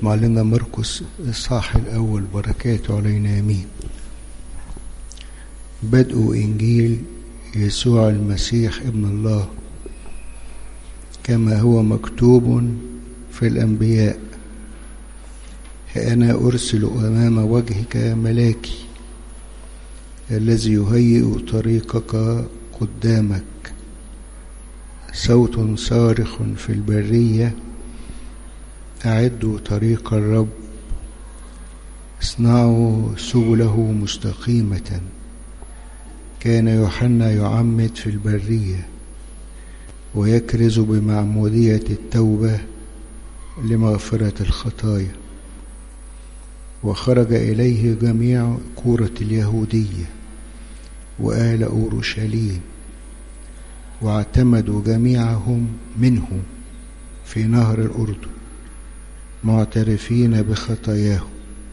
معلنا مرقس الصاح الأول بركاته علينا يمين بدء إنجيل يسوع المسيح ابن الله كما هو مكتوب في الأنبياء أنا أرسل أمام وجهك ملاكي الذي يهيئ طريقك قدامك صوت صارخ في البرية أعدوا طريق الرب اصنعوا سبله مستقيمة كان يوحنا يعمد في البرية ويكرز بمعمودية التوبة لمغفرة الخطايا وخرج إليه جميع كورة اليهودية وآل أورشليم واعتمدوا جميعهم منه في نهر الأردن معترفين بخطاياهم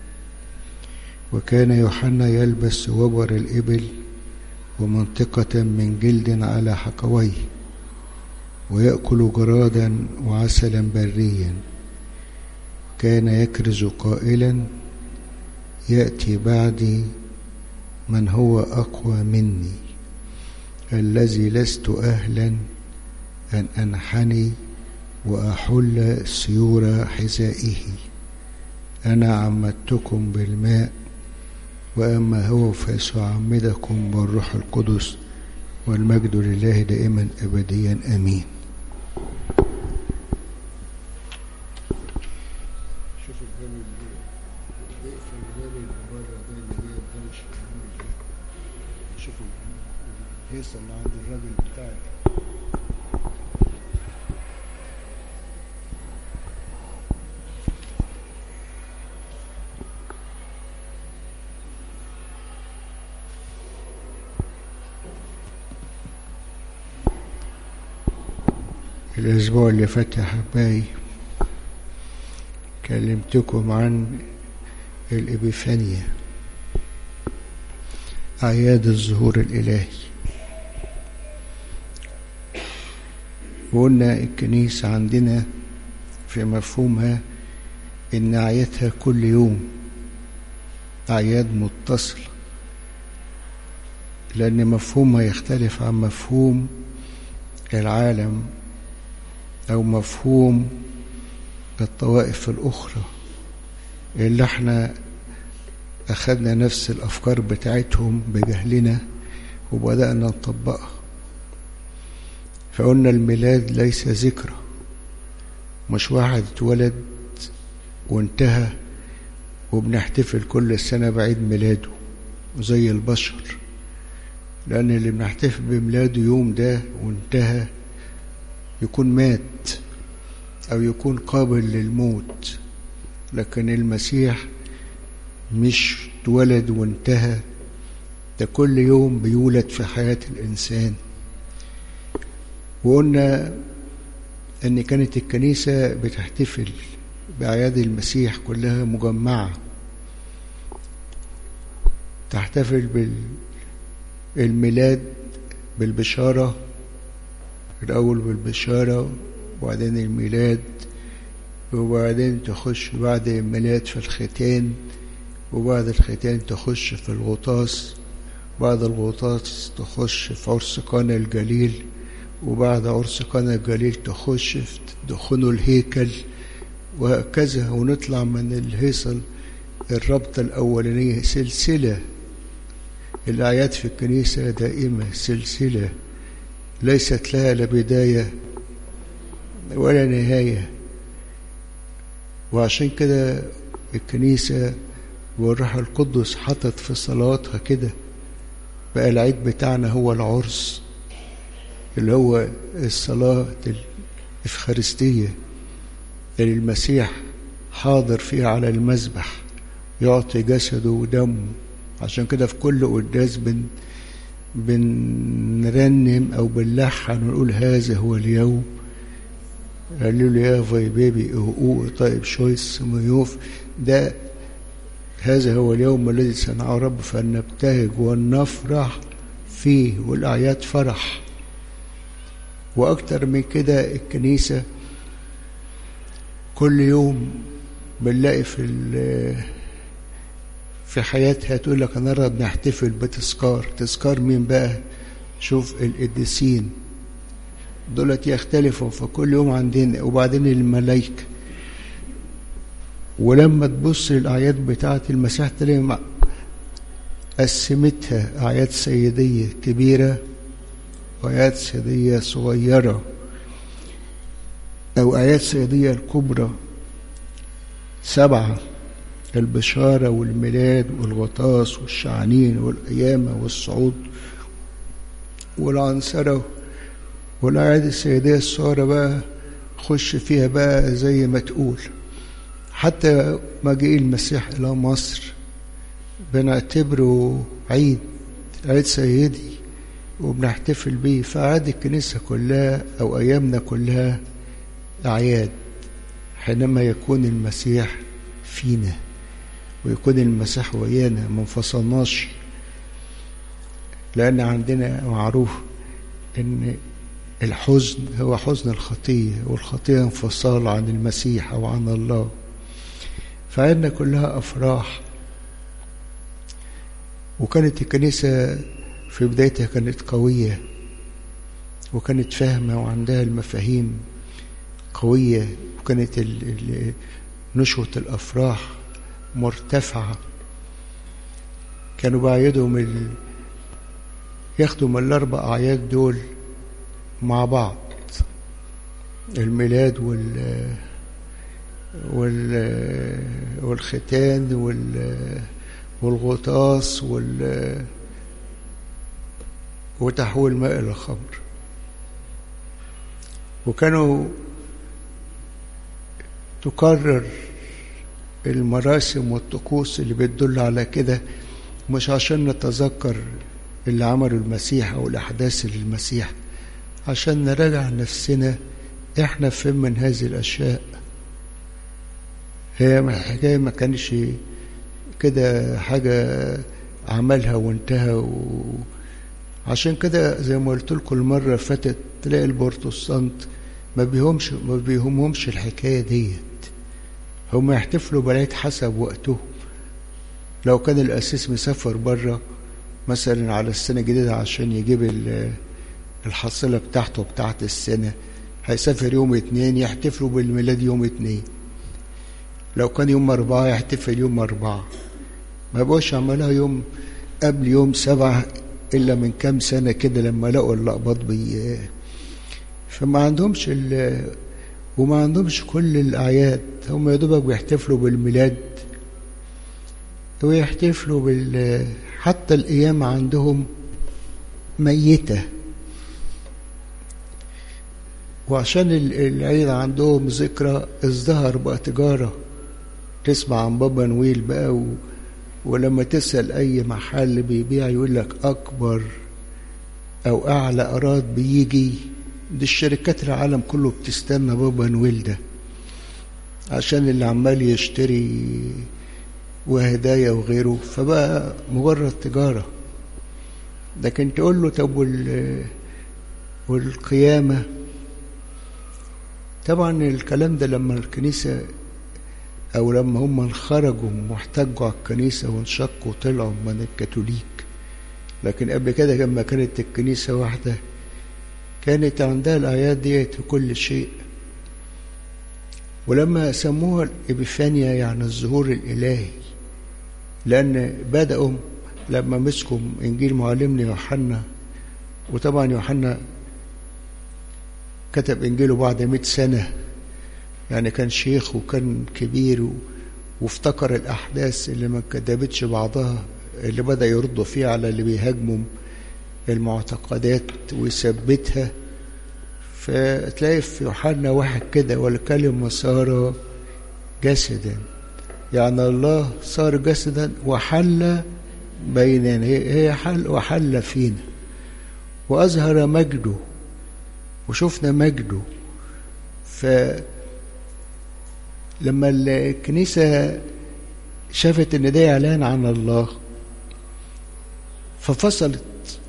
وكان يوحنا يلبس وبر الإبل ومنطقة من جلد على حقويه ويأكل جرادا وعسلا بريا كان يكرز قائلا يأتي بعدي من هو أقوى مني الذي لست أهلا أن أنحني وأحل سيور حذائه أنا عمدتكم بالماء وأما هو فسيعمدكم بالروح القدس والمجد لله دائما أبديا آمين شوف الجانب اقفل الباب اللي بره ده اللي جاي الدوش شوفوا الهيصه اللي عند الراجل بتاعك الأسبوع اللي فات يا حبايبي كلمتكم عن الإبيفانيا أعياد الظهور الإلهي وقلنا الكنيسة عندنا في مفهومها إن أعيادها كل يوم أعياد متصلة لأن مفهومها يختلف عن مفهوم العالم أو مفهوم الطوائف الأخرى اللي احنا أخذنا نفس الأفكار بتاعتهم بجهلنا وبدأنا نطبقها فقلنا الميلاد ليس ذكرى مش واحد اتولد وانتهى وبنحتفل كل سنة بعيد ميلاده زي البشر لأن اللي بنحتفل بميلاده يوم ده وانتهى يكون مات أو يكون قابل للموت لكن المسيح مش اتولد وانتهى ده كل يوم بيولد في حياة الإنسان وقلنا أن كانت الكنيسة بتحتفل بأعياد المسيح كلها مجمعة تحتفل بالميلاد بالبشارة الأول بالبشارة وبعدين الميلاد وبعدين تخش بعد الميلاد في الختان وبعد الختان تخش في الغطاس بعد الغطاس تخش في عرس قانا الجليل وبعد عرس قانا الجليل تخش في دخول الهيكل وهكذا ونطلع من الهيصل الربطة الأولانية سلسلة الأعياد في الكنيسة دائمة سلسلة ليست لها لا بداية ولا نهاية وعشان كده الكنيسة والروح القدس حطت في صلاتها كده بقى العيد بتاعنا هو العرس اللي هو الصلاة الإفخارستية اللي المسيح حاضر فيها على المذبح يعطي جسده ودمه عشان كده في كل قداس بن بنرنم او بنلحن ونقول هذا هو اليوم قالوا لي يا فاي بيبي او طيب شويس ميوف ده هذا هو اليوم الذي صنعه رب فلنبتهج ولنفرح فيه والأعياد فرح وأكتر من كده الكنيسة كل يوم بنلاقي في في حياتها تقول لك النهارده بنحتفل بتذكار تذكار مين بقى شوف القديسين دولت يختلفوا فكل يوم عندنا وبعدين الملائكة ولما تبص للأعياد بتاعة المسيح تلاقي قسمتها أعياد سيدية كبيرة وأعياد سيدية صغيرة أو آيات سيدية الكبرى سبعة البشارة والميلاد والغطاس والشعانين والقيامة والصعود والعنصرة والأعياد السيدية الصغيرة بقى خش فيها بقى زي ما تقول حتى مجيء المسيح إلى مصر بنعتبره عيد عيد سيدي وبنحتفل بيه فأعياد الكنيسة كلها أو أيامنا كلها أعياد حينما يكون المسيح فينا ويكون المسيح ويانا ما انفصلناش لأن عندنا معروف إن الحزن هو حزن الخطية والخطية انفصال عن المسيح أو عن الله فعندنا كلها أفراح وكانت الكنيسة في بدايتها كانت قوية وكانت فاهمة وعندها المفاهيم قوية وكانت ال ال نشوة الأفراح مرتفعة كانوا بعيدهم ال... ياخدوا من الأربع أعياد دول مع بعض الميلاد وال وال والختان وال والغطاس وال وتحويل ماء إلى خمر وكانوا تكرر المراسم والطقوس اللي بتدل على كده مش عشان نتذكر اللي عمله المسيح او الاحداث للمسيح عشان نراجع نفسنا احنا فين من هذه الاشياء هي الحكايه ما كانش كده حاجه عملها وانتهى و... عشان كده زي ما قلت لكم المره فاتت تلاقي البروتستانت ما بيهمش ما بيهمهمش الحكايه ديت هم يحتفلوا بالعيد حسب وقته لو كان الأسيس مسافر بره مثلا على السنة الجديدة عشان يجيب الحصيلة بتاعته بتاعت السنة هيسافر يوم اتنين يحتفلوا بالميلاد يوم اتنين لو كان يوم أربعة يحتفل يوم أربعة ما بقوش عملها يوم قبل يوم سبعة إلا من كام سنة كده لما لقوا اللقباط بي فما عندهمش وما عندهمش كل الأعياد هم يا دوبك بيحتفلوا بالميلاد ويحتفلوا بال حتى القيامة عندهم ميتة وعشان العيد عندهم ذكرى ازدهر بقى تجارة تسمع عن بابا نويل بقى و... ولما تسأل أي محل بيبيع يقول لك أكبر أو أعلى أراد بيجي دي الشركات العالم كله بتستنى بابا نويل ده عشان اللي عمال يشتري وهدايا وغيره فبقى مجرد تجارة لكن تقول له طب وال والقيامة طبعا الكلام ده لما الكنيسة أو لما هم خرجوا واحتجوا على الكنيسة وانشقوا وطلعوا من الكاثوليك لكن قبل كده لما كانت الكنيسة واحدة كانت عندها الأعياد ديت في كل شيء ولما سموها الإبيفانيا يعني الظهور الإلهي لأن بدأوا لما مسكوا إنجيل معلمنا يوحنا وطبعا يوحنا كتب إنجيله بعد مئة سنة يعني كان شيخ وكان كبير و... وافتكر الأحداث اللي ما كتبتش بعضها اللي بدأ يردوا فيها على اللي بيهاجموا المعتقدات ويثبتها فتلاقي في يوحنا واحد كده والكلمة صار جسدا يعني الله صار جسدا وحل بيننا هي حل وحل فينا وأظهر مجده وشفنا مجده ف لما الكنيسة شافت ان ده اعلان عن الله ففصلت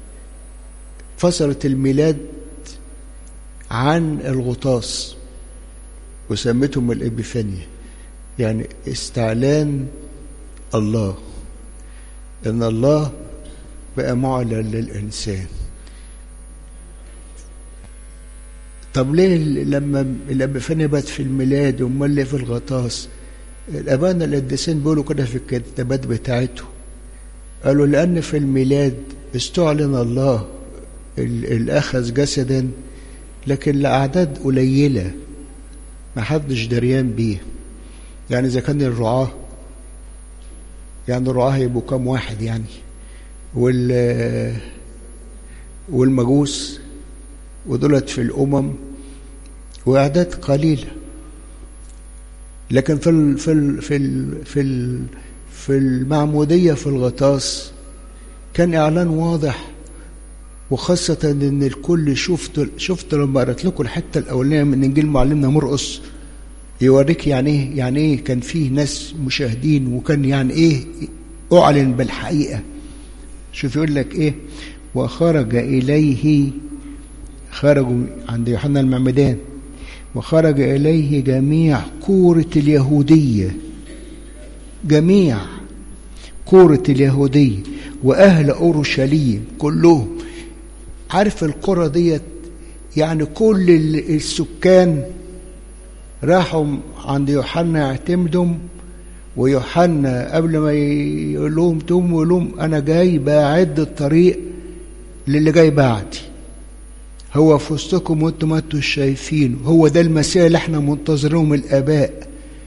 فصلت الميلاد عن الغطاس وسمتهم الإبيفانيا يعني استعلان الله ان الله بقى معلن للانسان طب ليه لما لما فنبت في الميلاد امال ليه في الغطاس الابانا القديسين بيقولوا كده في الكتابات بتاعتهم قالوا لان في الميلاد استعلن الله الاخذ جسدا لكن لاعداد قليله ما حدش دريان بيه يعني اذا كان الرعاه يعني الرعاه يبقوا كام واحد يعني وال والمجوس ودولت في الامم واعداد قليله لكن في ال في ال في ال في ال في المعموديه في الغطاس كان اعلان واضح وخاصة ان الكل شفت شفت لما قرأت لكم الحتة الأولانية من إنجيل معلمنا مرقص يوريك يعني ايه يعني ايه كان فيه ناس مشاهدين وكان يعني ايه أعلن بالحقيقة شوف يقول لك ايه وخرج إليه خرجوا عند يوحنا المعمدان وخرج إليه جميع كورة اليهودية جميع كورة اليهودية وأهل أورشليم كلهم عارف القرى ديت يعني كل السكان راحوا عند يوحنا يعتمدهم ويوحنا قبل ما يقول لهم توم يقول لهم انا جاي بعد الطريق للي جاي بعدي هو في وسطكم وانتم ما انتوا شايفين هو ده المسيح اللي احنا منتظرينه الاباء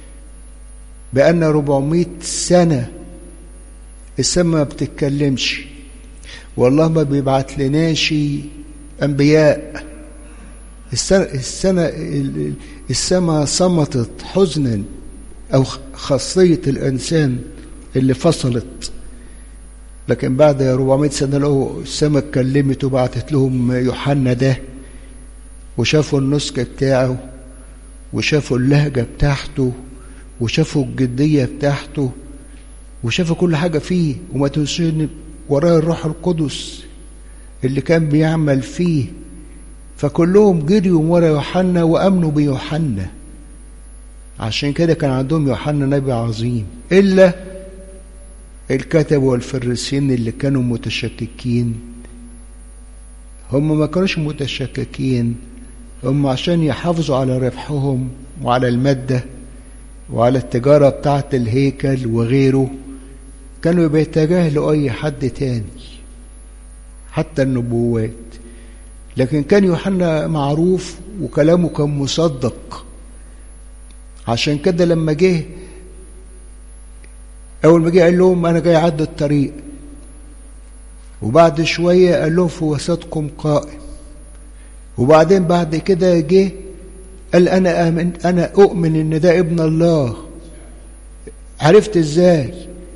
بقالنا 400 سنه السماء ما بتتكلمش والله ما بيبعت لناش انبياء السنة, السنة السماء صمتت حزنا او خاصية الانسان اللي فصلت لكن بعد 400 سنة لقوا السماء اتكلمت وبعتت لهم يوحنا ده وشافوا النسك بتاعه وشافوا اللهجة بتاعته وشافوا الجدية بتاعته وشافوا كل حاجة فيه وما تنسوش ان وراه الروح القدس اللي كان بيعمل فيه فكلهم جريوا ورا يوحنا وامنوا بيوحنا عشان كده كان عندهم يوحنا نبي عظيم الا الكتب والفريسيين اللي كانوا متشككين هم ما كانوش متشككين هم عشان يحافظوا على ربحهم وعلى المادة وعلى التجارة بتاعت الهيكل وغيره كانوا بيتجاهلوا أي حد تاني حتى النبوات لكن كان يوحنا معروف وكلامه كان مصدق عشان كده لما جه أول ما جه قال لهم أنا جاي أعدي الطريق وبعد شوية قال لهم في وسطكم قائم وبعدين بعد كده جه قال أنا آمن أنا أؤمن إن ده ابن الله عرفت إزاي؟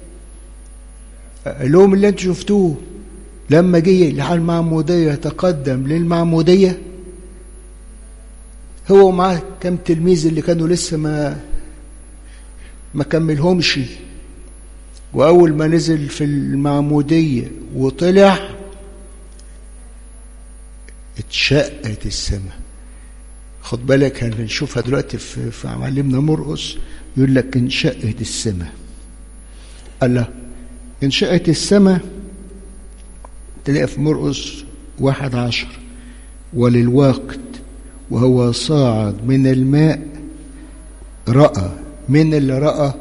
قال لهم اللي أنتوا شفتوه لما جه على المعمودية تقدم للمعمودية هو معاه كم تلميذ اللي كانوا لسه ما ما كملهمش وأول ما نزل في المعمودية وطلع اتشقت السماء خد بالك هنشوفها دلوقتي في, في معلمنا مرقص يقول لك انشقت السماء الله انشقت السماء تلاقي في مرقص واحد عشر وللوقت وهو صاعد من الماء رأى من اللي رأى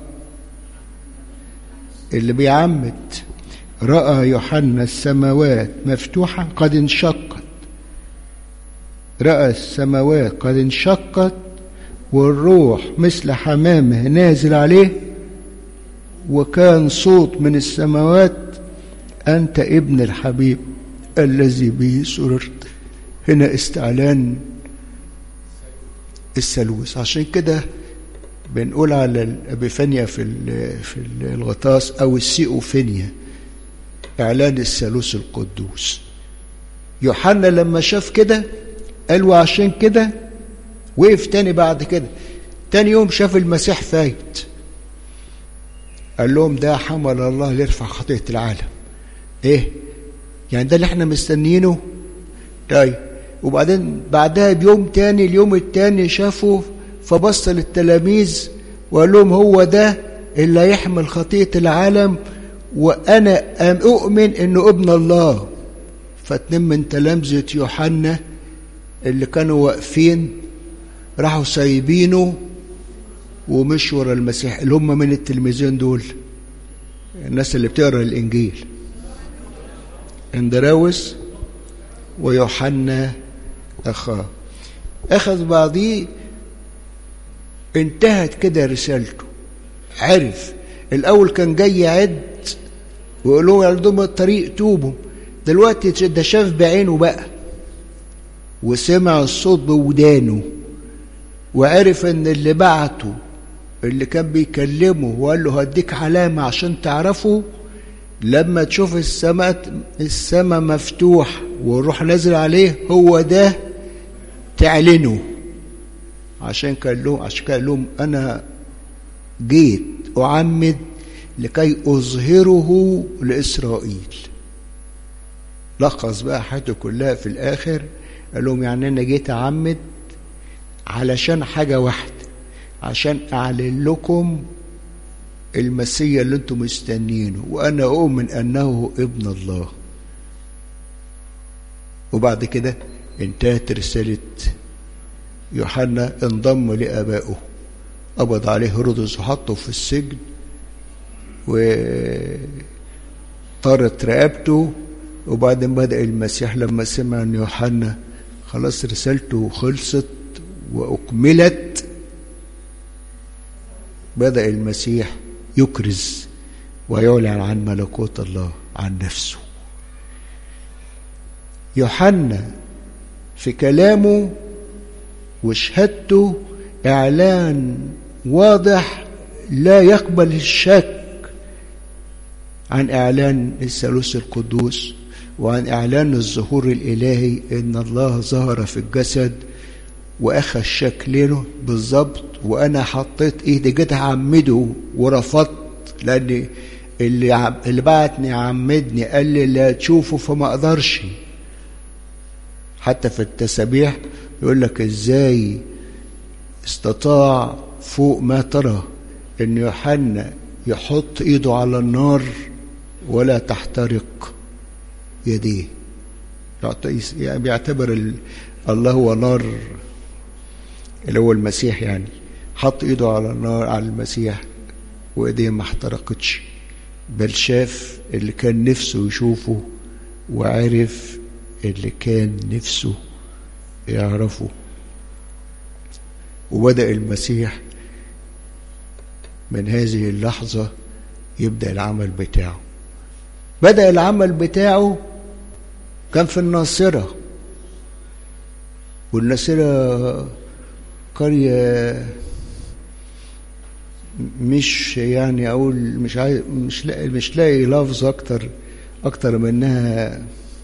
اللي بيعمد رأى يوحنا السماوات مفتوحة قد انشقت رأى السماوات قد انشقت والروح مثل حمامه نازل عليه وكان صوت من السماوات أنت ابن الحبيب الذي به سررت هنا استعلان الثالوث عشان كده بنقول على الابيفانيا في في الغطاس او السيئوفينيا اعلان الثالوث القدوس يوحنا لما شاف كده قال وعشان كده وقف تاني بعد كده تاني يوم شاف المسيح فايت قال لهم ده حمل الله ليرفع خطية العالم ايه يعني ده اللي احنا مستنيينه طيب وبعدين بعدها بيوم تاني اليوم التاني شافوا فبص للتلاميذ وقال لهم هو ده اللي هيحمل خطية العالم وأنا أؤمن إنه ابن الله فاتنين من تلامذة يوحنا اللي كانوا واقفين راحوا سايبينه ومشوا ورا المسيح اللي هم من التلميذين دول الناس اللي بتقرا الانجيل اندراوس ويوحنا اخاه اخذ بعضيه انتهت كده رسالته عرف الاول كان جاي يعد ويقول لهم يعدوا الطريق توبوا دلوقتي ده شاف بعينه بقى وسمع الصوت بودانه وعرف ان اللي بعته اللي كان بيكلمه وقال له هديك علامة عشان تعرفه لما تشوف السماء السماء مفتوح والروح نازل عليه هو ده تعلنه عشان قال لهم عشان قال لهم انا جيت اعمد لكي اظهره لاسرائيل لخص بقى حياته كلها في الاخر قال لهم يعني انا جيت اعمد علشان حاجه واحده عشان اعلن لكم المسيا اللي انتم مستنيينه وانا اؤمن انه ابن الله وبعد كده انتهت رساله يوحنا انضم لابائه قبض عليه هيرودس وحطه في السجن وطارت رقبته وبعدين بدأ المسيح لما سمع ان يوحنا خلاص رسالته خلصت وأكملت بدأ المسيح يكرز ويعلن عن ملكوت الله عن نفسه يوحنا في كلامه وشهادته إعلان واضح لا يقبل الشك عن إعلان الثالوث القدوس وعن إعلان الظهور الإلهي إن الله ظهر في الجسد وأخذ شكله بالظبط وأنا حطيت إيدي جيت أعمده ورفضت لأن اللي عم اللي بعتني عمدني قال لي لا تشوفه فما أقدرش حتى في التسابيح يقول لك إزاي استطاع فوق ما ترى إن يوحنا يحط إيده على النار ولا تحترق يديه يعني بيعتبر الله هو نار اللي هو المسيح يعني حط ايده على النار على المسيح وايديه ما احترقتش بل شاف اللي كان نفسه يشوفه وعرف اللي كان نفسه يعرفه وبدأ المسيح من هذه اللحظة يبدأ العمل بتاعه بدأ العمل بتاعه كان في الناصرة والناصرة قرية مش يعني أقول مش عايز مش لاقي مش لاقي لفظ أكتر أكتر من إنها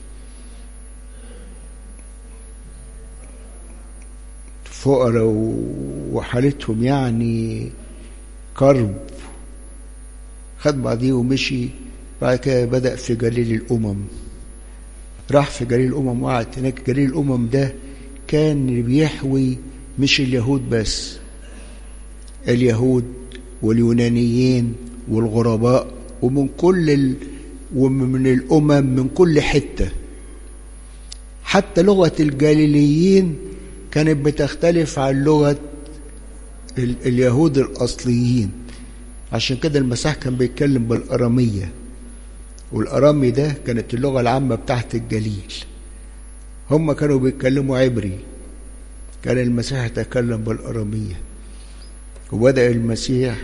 فقراء وحالتهم يعني كرب خد بعضيه ومشي بعد كده بدأ في جليل الأمم راح في جليل الأمم وقعد هناك جليل الأمم ده كان بيحوي مش اليهود بس اليهود واليونانيين والغرباء ومن كل ال... ومن الأمم من كل حتة حتى لغة الجليليين كانت بتختلف عن لغة ال... اليهود الأصليين عشان كده المسيح كان بيتكلم بالأرامية والأرامي ده كانت اللغة العامة بتاعت الجليل هم كانوا بيتكلموا عبري كان المسيح يتكلم بالأرامية وبدأ المسيح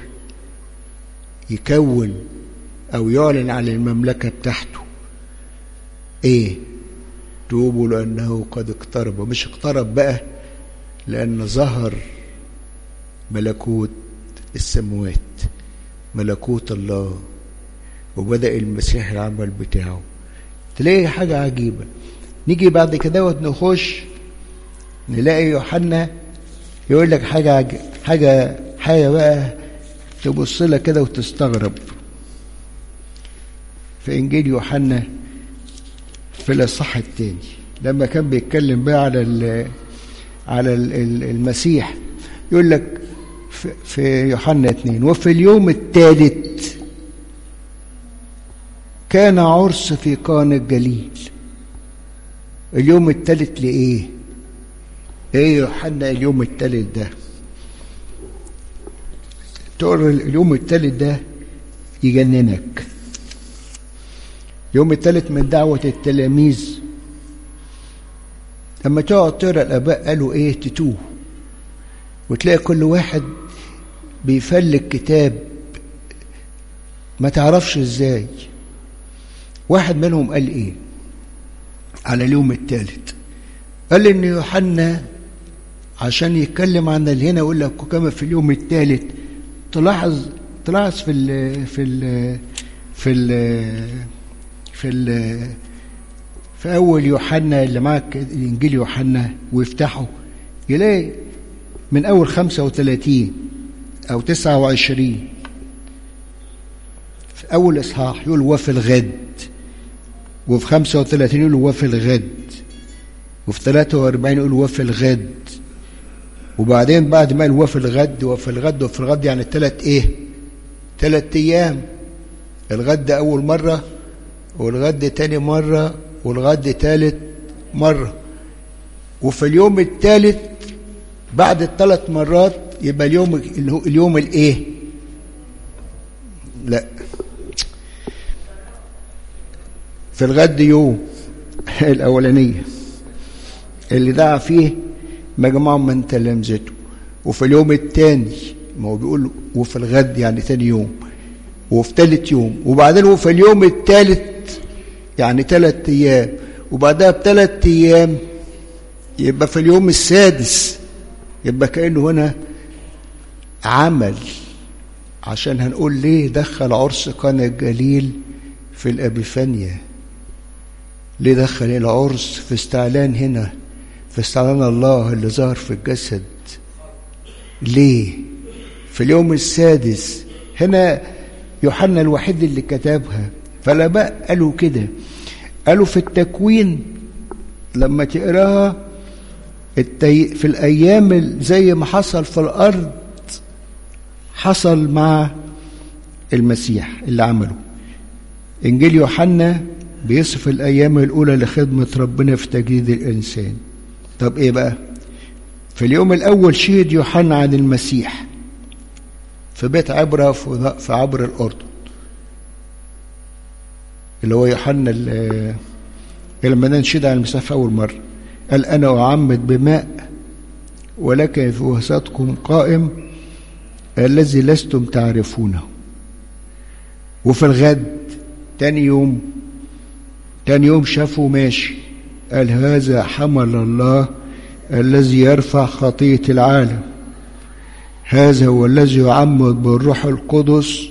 يكون أو يعلن عن المملكة بتاعته إيه؟ توبوا لأنه قد اقترب مش اقترب بقى لأن ظهر ملكوت السموات ملكوت الله وبدأ المسيح العمل بتاعه تلاقي حاجة عجيبة نيجي بعد كده نخش نلاقي يوحنا يقول لك حاجة عج... حاجة حاجة بقى تبص لها كده وتستغرب في إنجيل يوحنا في الإصحاح الثاني لما كان بيتكلم بقى على ال على ال المسيح يقول لك في يوحنا اتنين وفي اليوم الثالث كان عرس في قانا الجليل اليوم الثالث لإيه؟ إيه يوحنا اليوم الثالث ده؟ تقول اليوم الثالث ده يجننك اليوم الثالث من دعوة التلاميذ لما تقعد تقرا الآباء قالوا إيه تتوه وتلاقي كل واحد بيفلك كتاب ما تعرفش ازاي واحد منهم قال ايه على اليوم الثالث قال ان يوحنا عشان يتكلم عن اللي هنا يقول لك كما في اليوم الثالث تلاحظ تلاحظ في ال في ال في ال في ال في اول يوحنا اللي معك انجيل يوحنا ويفتحه يلاقي من اول 35 او 29 في اول اصحاح يقول وفي الغد وفي 35 يقول وفي الغد وفي 43 يقول وفي الغد وبعدين بعد ما قال وفي الغد وفي الغد وفي الغد يعني ثلاث ايه ثلاث ايام الغد اول مره والغد تاني مره والغد تالت مره وفي اليوم الثالث بعد الثلاث مرات يبقى اليوم اليوم الايه لا في الغد يوم الاولانيه اللي دعا فيه مجموعه من تلامذته وفي اليوم الثاني ما هو بيقول وفي الغد يعني ثاني يوم وفي ثالث يوم وبعدين وفي اليوم الثالث يعني ثلاث ايام وبعدها بثلاث ايام يبقى في اليوم السادس يبقى كانه هنا عمل عشان هنقول ليه دخل عرس قنا الجليل في الابيفانيا ليه دخل العرس في استعلان هنا في استعلان الله اللي ظهر في الجسد ليه في اليوم السادس هنا يوحنا الوحيد اللي كتبها فالاباء قالوا كده قالوا في التكوين لما تقراها التي في الايام زي ما حصل في الارض حصل مع المسيح اللي عمله انجيل يوحنا بيصف الايام الاولى لخدمه ربنا في تجديد الانسان طب ايه بقى في اليوم الاول شهد يوحنا عن المسيح في بيت عبره في عبر الاردن اللي هو يوحنا لما ننشد عن المسيح في اول مره قال انا اعمد بماء ولكن في وسطكم قائم الذي لستم تعرفونه وفي الغد تاني يوم تاني يوم شافه ماشي قال هذا حمل الله الذي يرفع خطية العالم هذا هو الذي يعمد بالروح القدس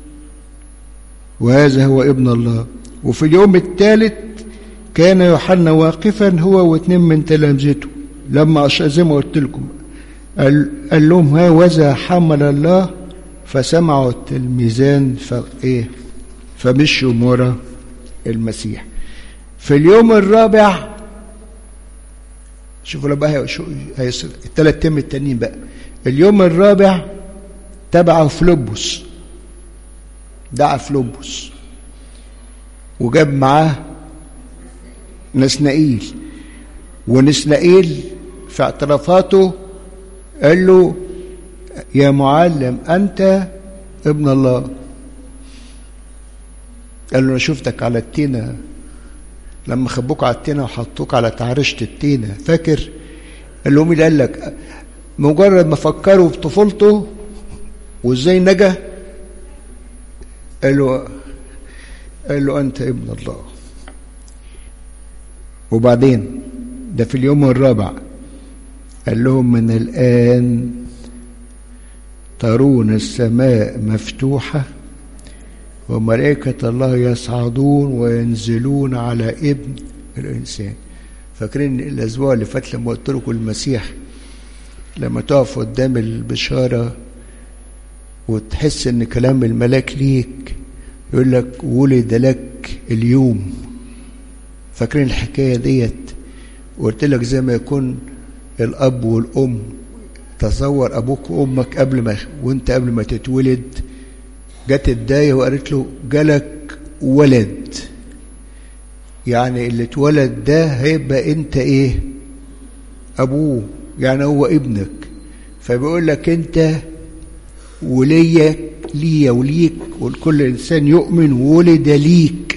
وهذا هو ابن الله وفي اليوم الثالث كان يوحنا واقفا هو واثنين من تلامذته لما زي ما قلت لكم قال, قال لهم هذا حمل الله فسمعوا التلميذان فايه فمشوا ورا المسيح في اليوم الرابع شوفوا بقى الثلاث ايام التانيين بقى اليوم الرابع تبعه فلوبوس دعا فلوبوس وجاب معاه نسنائيل ونسنائيل في اعترافاته قال له يا معلم انت ابن الله قال له انا شفتك على التينه لما خبوك على التينه وحطوك على تعرشه التينه فاكر قال له مين قال لك مجرد ما فكروا بطفولته وازاي نجا قال له قال له انت ابن الله وبعدين ده في اليوم الرابع قال لهم من الآن ترون السماء مفتوحة وملائكة الله يصعدون وينزلون على ابن الإنسان فاكرين الأسبوع اللي فات لما قلت لكم المسيح لما تقف قدام البشارة وتحس إن كلام الملاك ليك يقول لك ولد لك اليوم فاكرين الحكاية ديت وقلت لك زي ما يكون الأب والأم تصور ابوك وامك قبل ما وانت قبل ما تتولد جت الدايه وقالت له جالك ولد يعني اللي اتولد ده هيبقى انت ايه ابوه يعني هو ابنك فبيقول لك انت وليك ليا وليك وكل انسان يؤمن ولد ليك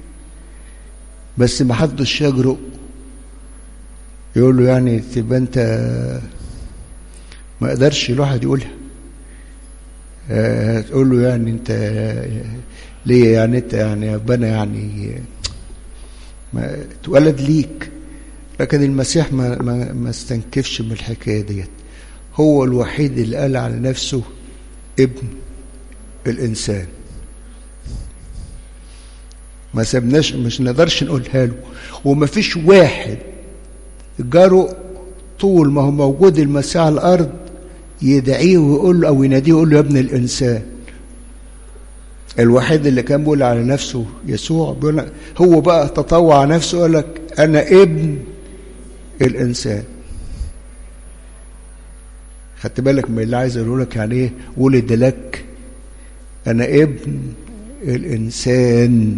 بس ما حدش يجرؤ يقول له يعني تبقى انت ما قدرش الواحد يقولها آه، تقول له يعني انت ليه يعني انت يعني ربنا يعني ما اتولد ليك لكن المسيح ما ما, ما استنكفش من الحكايه ديت هو الوحيد اللي قال على نفسه ابن الانسان ما سبناش مش نقدرش نقولها له وما فيش واحد جرؤ طول ما هو موجود المسيح على الارض يدعيه ويقول له او يناديه ويقول له يا ابن الانسان الوحيد اللي كان بيقول على نفسه يسوع بيقول هو بقى تطوع نفسه قال لك انا ابن الانسان خدت بالك من اللي عايز اقوله لك يعني ايه ولد لك انا ابن الانسان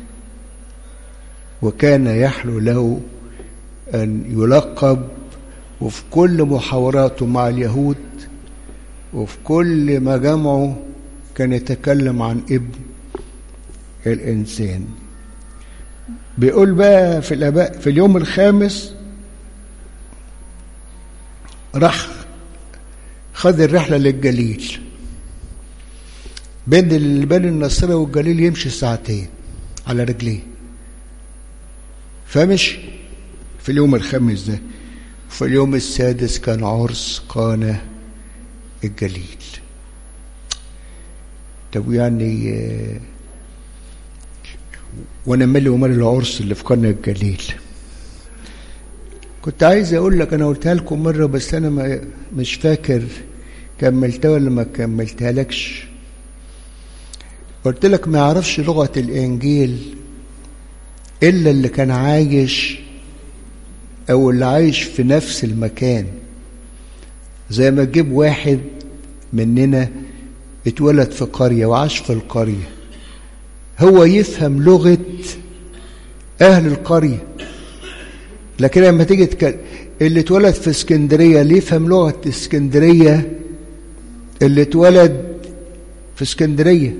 وكان يحلو له ان يلقب وفي كل محاوراته مع اليهود وفي كل ما جمعه كان يتكلم عن ابن الانسان بيقول بقى في الاباء في اليوم الخامس راح خد الرحله للجليل بين بين النصره والجليل يمشي ساعتين على رجليه فمشي في اليوم الخامس ده في اليوم السادس كان عرس قانا الجليل طب يعني وانا مالي ومال العرس اللي في قرن الجليل كنت عايز اقول لك انا قلتها لكم مره بس انا ما مش فاكر كملتها ولا ما كملتها لكش قلت لك ما يعرفش لغه الانجيل الا اللي كان عايش او اللي عايش في نفس المكان زي ما تجيب واحد مننا اتولد في قرية وعاش في القرية هو يفهم لغة أهل القرية لكن لما تيجي تكلم اللي اتولد في اسكندرية اللي يفهم لغة اسكندرية اللي اتولد في اسكندرية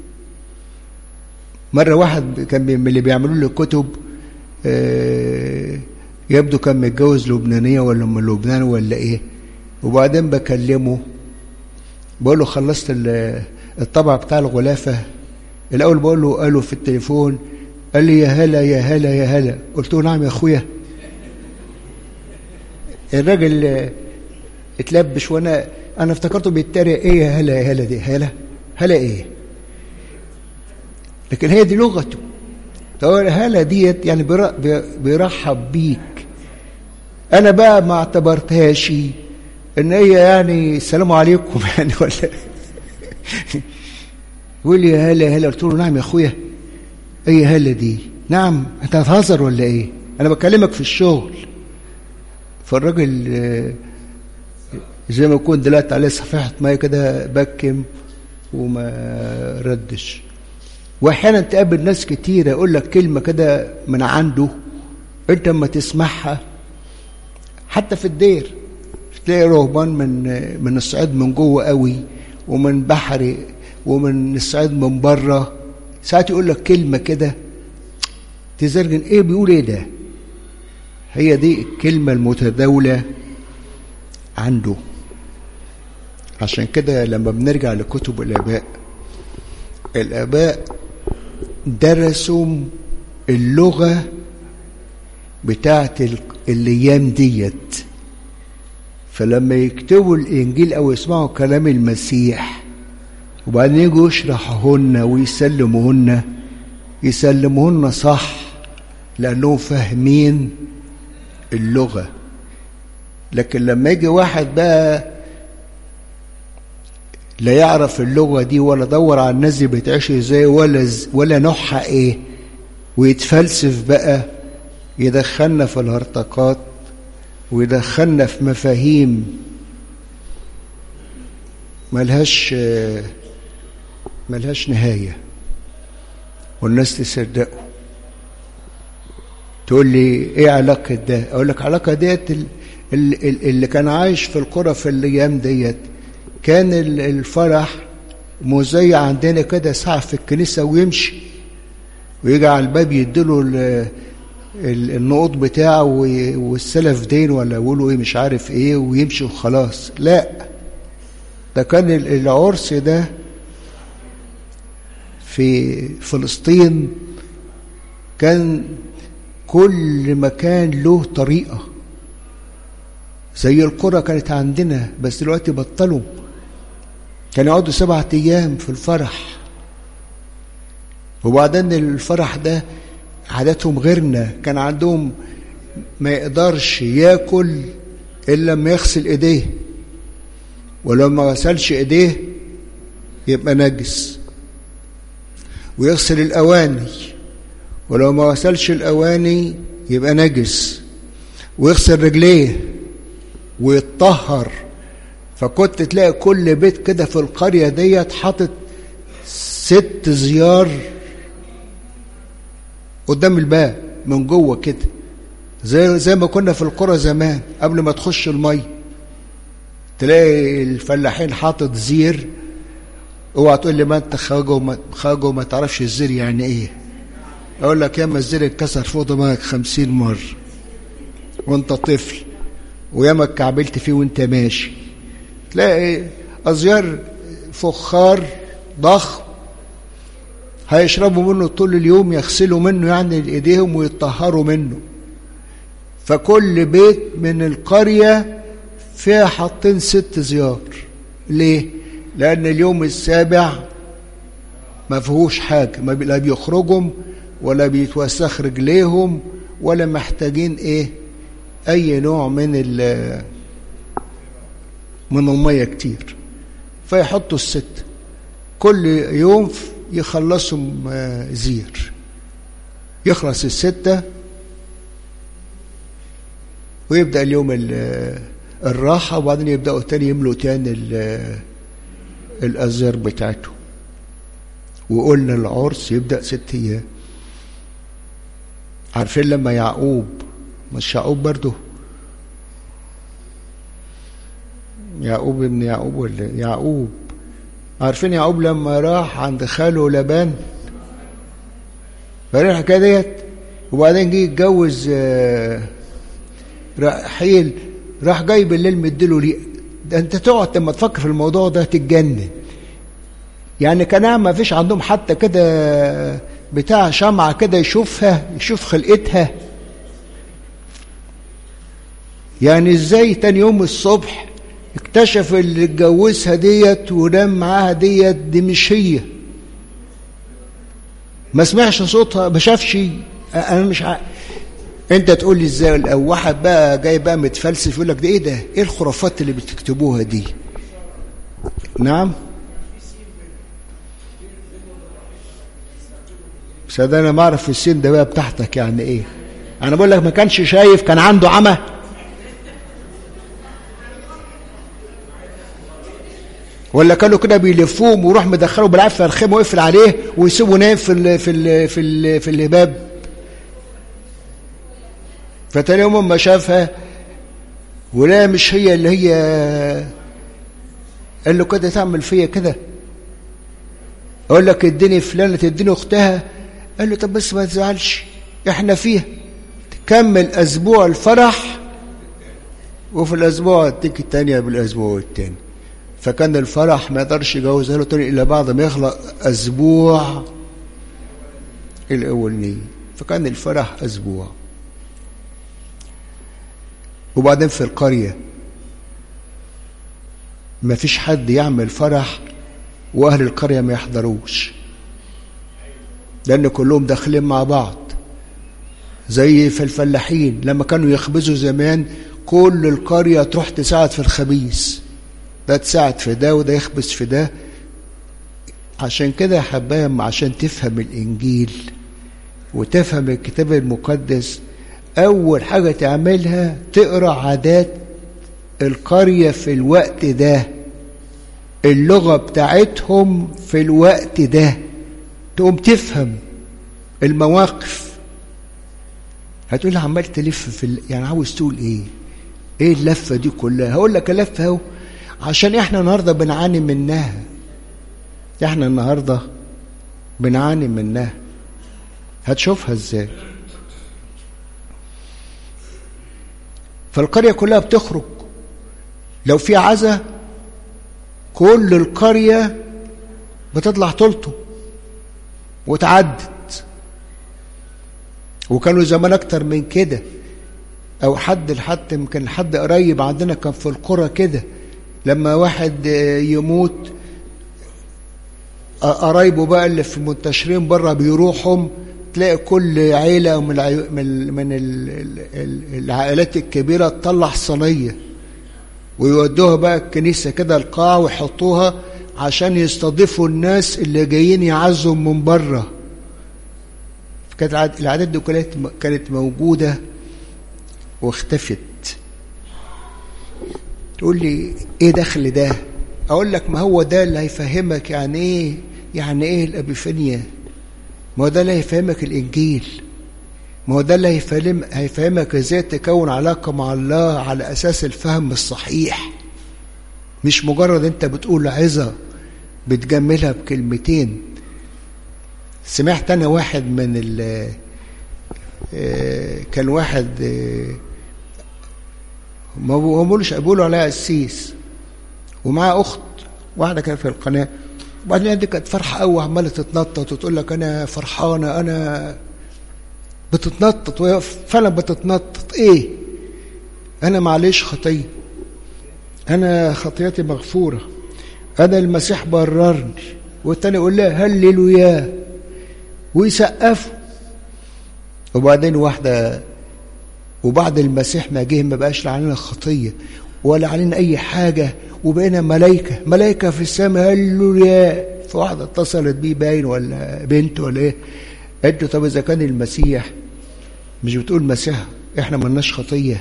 مرة واحد كان من اللي بيعملوا له كتب آه يبدو كان متجوز لبنانية ولا من لبنان ولا ايه وبعدين بكلمه بقول له خلصت الطبع بتاع الغلافة الأول بقول له قاله في التليفون قال لي يا هلا يا هلا يا هلا قلت له نعم يا أخويا الراجل اتلبش وانا انا افتكرته بيتريق ايه يا هلا يا هلا دي هلا هلا ايه لكن هي دي لغته طب هلا ديت يعني بيرحب بيك انا بقى ما اعتبرتهاش ان هي يعني السلام عليكم يعني ولا يقول لي يا هلا هلا قلت له نعم يا اخويا ايه هلا دي نعم انت هتهزر ولا ايه انا بكلمك في الشغل فالراجل زي ما يكون دلوقتي عليه صفيحه ميه كده بكم وما ردش واحيانا تقابل ناس كتيره يقول لك كلمه كده من عنده انت اما تسمعها حتى في الدير تلاقي رهبان من من الصعيد من جوه قوي ومن بحري ومن الصعيد من بره ساعات يقول لك كلمه كده تزرجن ايه بيقول ايه ده هي دي الكلمه المتداوله عنده عشان كده لما بنرجع لكتب الاباء الاباء درسوا اللغه بتاعت الايام ديت فلما يكتبوا الانجيل او يسمعوا كلام المسيح وبعدين يجوا يشرحوهن ويسلموهن يسلموهن صح لانهم فاهمين اللغه لكن لما يجي واحد بقى لا يعرف اللغه دي ولا دور على الناس دي بتعيش ازاي ولا ولا نوعها ايه ويتفلسف بقى يدخلنا في الهرطقات ويدخلنا في مفاهيم ملهاش ملهاش نهاية والناس تصدقه تقول لي ايه علاقة ده اقول لك علاقة ديت اللي كان عايش في القرى في الايام ديت كان الفرح مذيع عندنا كده ساعة في الكنيسة ويمشي ويجي على الباب يديله النقود بتاعه والسلف دين ولا يقولوا ايه مش عارف ايه ويمشي وخلاص لا ده كان العرس ده في فلسطين كان كل مكان له طريقة زي القرى كانت عندنا بس دلوقتي بطلوا كانوا يقعدوا سبعة أيام في الفرح وبعدين الفرح ده عاداتهم غيرنا كان عندهم ما يقدرش ياكل إلا لما يغسل إيديه ولو ما غسلش إيديه يبقى نجس ويغسل الأواني ولو ما غسلش الأواني يبقى نجس ويغسل رجليه ويتطهر فكنت تلاقي كل بيت كده في القرية ديت حاطط ست زيار قدام الباب من جوه كده زي زي ما كنا في القرى زمان قبل ما تخش المي تلاقي الفلاحين حاطط زير اوعى تقول لي ما انت خاجه وما خاجه وما تعرفش الزير يعني ايه اقول لك ياما الزير اتكسر فوق دماغك خمسين مره وانت طفل وياما اتكعبلت فيه وانت ماشي تلاقي ازيار فخار ضخم هيشربوا منه طول اليوم يغسلوا منه يعني ايديهم ويطهروا منه فكل بيت من القرية فيها حاطين ست زيار ليه؟ لأن اليوم السابع ما فيهوش حاجة ما لا بيخرجهم ولا بيتوسخ رجليهم ولا محتاجين ايه اي نوع من ال من الميه كتير فيحطوا الست كل يوم يخلصهم زير يخلص الستة ويبدأ اليوم الراحة وبعدين يبدأوا تاني يملوا تاني الأزير بتاعته وقلنا العرس يبدأ ست أيام عارفين لما يعقوب مش يعقوب برضه يعقوب ابن يعقوب ولا يعقوب عارفين يعقوب لما راح عند خاله لبان فاكرين الحكايه ديت وبعدين جه يتجوز رحيل راح جاي بالليل مديله ليه ده انت تقعد لما تفكر في الموضوع ده تتجنن يعني كان ما فيش عندهم حتى كده بتاع شمعة كده يشوفها يشوف خلقتها يعني ازاي تاني يوم الصبح اكتشف اللي اتجوزها ديت ونام معاها ديت دي مش هي ما سمعش صوتها ما شافش انا مش ع... انت تقول لي ازاي او واحد بقى جاي بقى متفلسف يقول لك ده ايه ده ايه الخرافات اللي بتكتبوها دي نعم بس ده انا ما اعرف السين ده بقى بتاعتك يعني ايه انا بقول لك ما كانش شايف كان عنده عمى ولا كانوا كده بيلفوهم ويروح مدخله بالعافيه الخيمه ويقفل عليه ويسيبه نايم في ال في ال في ال في الهباب فتاني يوم ما شافها ولا مش هي اللي هي قال له كده تعمل فيا كده اقول لك اديني فلانه تديني اختها قال له طب بس ما تزعلش احنا فيها تكمل اسبوع الفرح وفي الاسبوع التيك التانية بالاسبوع التاني فكان الفرح ما يقدرش يجوزها له تاني الا بعد ما يخلق اسبوع الاولاني فكان الفرح اسبوع وبعدين في القريه ما فيش حد يعمل فرح واهل القريه ما يحضروش لان كلهم داخلين مع بعض زي في الفلاحين لما كانوا يخبزوا زمان كل القريه تروح تساعد في الخبيز ده تساعد في ده وده يخبز في ده عشان كده يا حبايب عشان تفهم الانجيل وتفهم الكتاب المقدس اول حاجه تعملها تقرا عادات القريه في الوقت ده اللغة بتاعتهم في الوقت ده تقوم تفهم المواقف هتقول لي عمال تلف في ال... يعني عاوز تقول ايه ايه اللفة دي كلها هقول لك اللفة اهو عشان احنا النهارده بنعاني منها احنا النهارده بنعاني منها هتشوفها ازاي فالقرية كلها بتخرج لو في عزا كل القرية بتطلع تلطم وتعدت وكانوا زمان اكتر من كده او حد لحد يمكن حد قريب عندنا كان في القرى كده لما واحد يموت قرايبه بقى اللي في منتشرين بره بيروحهم تلاقي كل عيله من العي... من من العائلات الكبيره تطلع صينيه ويودوها بقى الكنيسه كده القاعه ويحطوها عشان يستضيفوا الناس اللي جايين يعزوا من بره كانت العادات دي كانت كانت موجوده واختفت تقول لي ايه دخل ده اقول لك ما هو ده اللي هيفهمك يعني ايه يعني ايه الابيفانيا ما هو ده اللي هيفهمك الانجيل ما هو ده اللي هيفهم هيفهمك ازاي تكون علاقه مع الله على اساس الفهم الصحيح مش مجرد انت بتقول عظه بتجملها بكلمتين سمعت انا واحد من ال كان واحد ما بقولوش بيقولوا عليها قسيس ومعاه اخت واحده كانت في القناه وبعدين دي كانت فرحه قوي عماله تتنطط وتقول لك انا فرحانه انا بتتنطط وهي فعلا بتتنطط ايه انا معليش خطيه انا خطيتي مغفوره انا المسيح بررني والتاني يقول لها هللويا ويسقفوا وبعدين واحده وبعد المسيح ما جه ما بقاش علينا خطيه ولا علينا اي حاجه وبقينا ملائكه ملائكه في السماء هللويا فواحده اتصلت بيه باين ولا بنت ولا ايه قالت له طب اذا كان المسيح مش بتقول مسيح احنا ملناش خطيه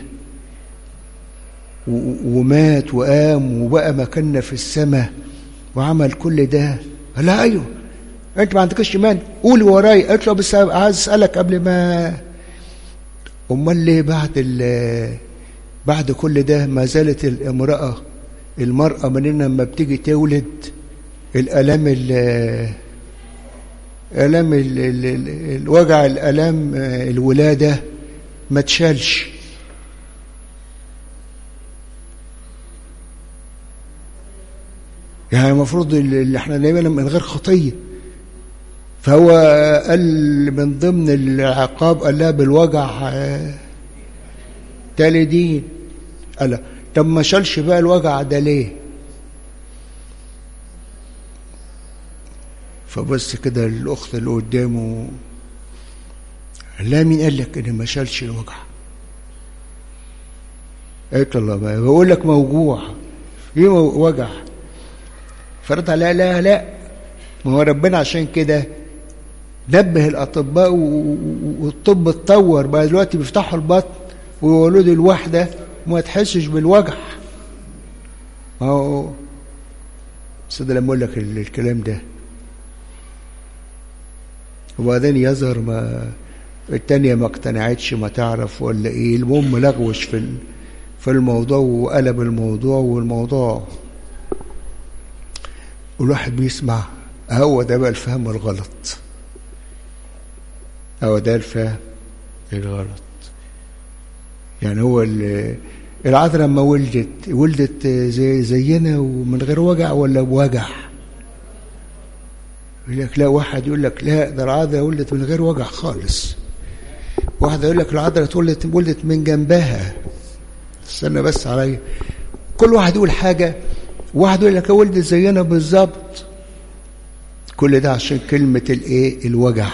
ومات وقام وبقى مكاننا في السماء وعمل كل ده قال لها ايوه انت ما عندكش ايمان قولي وراي قالت له بس عايز اسالك قبل ما امال ليه بعد بعد كل ده ما زالت الامراه المراه مننا لما بتيجي تولد الالام ال الام ال ال الوجع الالام الولاده ما تشالش يعني المفروض اللي احنا دايما من غير خطيه فهو قال من ضمن العقاب قال لها بالوجع تالي دين قال طب ما شالش بقى الوجع ده ليه فبص كده الاخت اللي قدامه لا مين قال لك ان ما شالش الوجع قالت الله بقى بقول لك موجوع ايه وجع فرد عليها لا لا ما هو ربنا عشان كده نبه الاطباء والطب اتطور بقى دلوقتي بيفتحوا البطن ويولدوا الواحده وما تحسش بالوجع ما هو بس ده لما اقول لك الكلام ده وبعدين يظهر ما التانية ما اقتنعتش ما تعرف ولا ايه المهم لغوش في في الموضوع وقلب الموضوع والموضوع والواحد بيسمع هو ده بقى الفهم الغلط هو ده الفهم الغلط يعني هو العذراء لما ولدت ولدت زي زينا ومن غير وجع ولا بوجع يقول لك لا واحد يقول لك لا ده العذراء ولدت من غير وجع خالص واحد يقول لك العذراء ولدت ولدت من جنبها استنى بس عليا كل واحد يقول حاجة واحد يقول لك ولدت زينا بالظبط كل ده عشان كلمة الايه الوجع